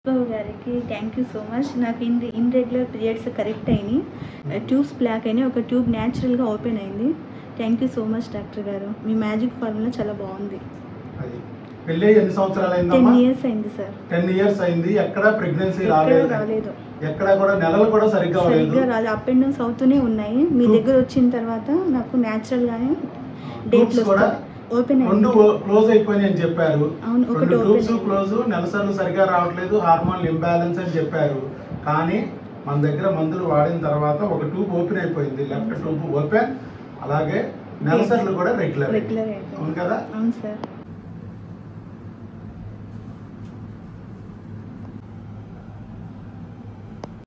బాబు గారికి thank you so much నాకు in irregular periods correct అయినాయి ట్యూబ్స్ బ్లాక్ అయినాయి ఒక ట్యూబ్ న్యాచురల్గా ఓపెన్ అయింది thank you so much doctor గారు మీ మ్యాజిక్ ఫార్ములా చాలా బాగుంది అది పెళ్ళి ఎన్ని సంవత్సరాలు టెన్ అయిందమ్మా ఇయర్స్ అయింది సార్ టెన్ ఇయర్స్ అయింది ఎక్కడ ప్రెగ్నెన్సీ ఎక్కడ రాలేదు రాలేదు ఎక్కడ కూడా నెలలు కూడా సరిగ్గా అవ్వలేదు సరిగ్గా రాలేదు అప్ అండ్ డౌన్స్ అవుతూనే ఉన్నాయి మీ Two- దగ్గర వచ్చిన తర్వాత నాకు న్యాచురల్గానే Tubes డేట్లు కూడా ఓపెన్ రెండు అయింది క్లోజ్ అయిపోయినాయి అని చెప్పారు అవును, ఒకటి రెండు open ట్యూబ్స్ అయింది. క్లోజ్ నెలసర్లు సరిగా రావట్లేదు హార్మోన్ ఇంబ్యాలెన్స్ అని చెప్పారు కానీ మన దగ్గర మందులు వాడిన తర్వాత ఒక ట్యూబ్ ఓపెన్ అయిపోయింది లెఫ్ట్ ట్యూబ్ ఓపెన్ అలాగే నెలసర్లు కూడా రెగ్యులర్ రెగ్యులర్ అయిపోయింది అవును కదా అవును సార్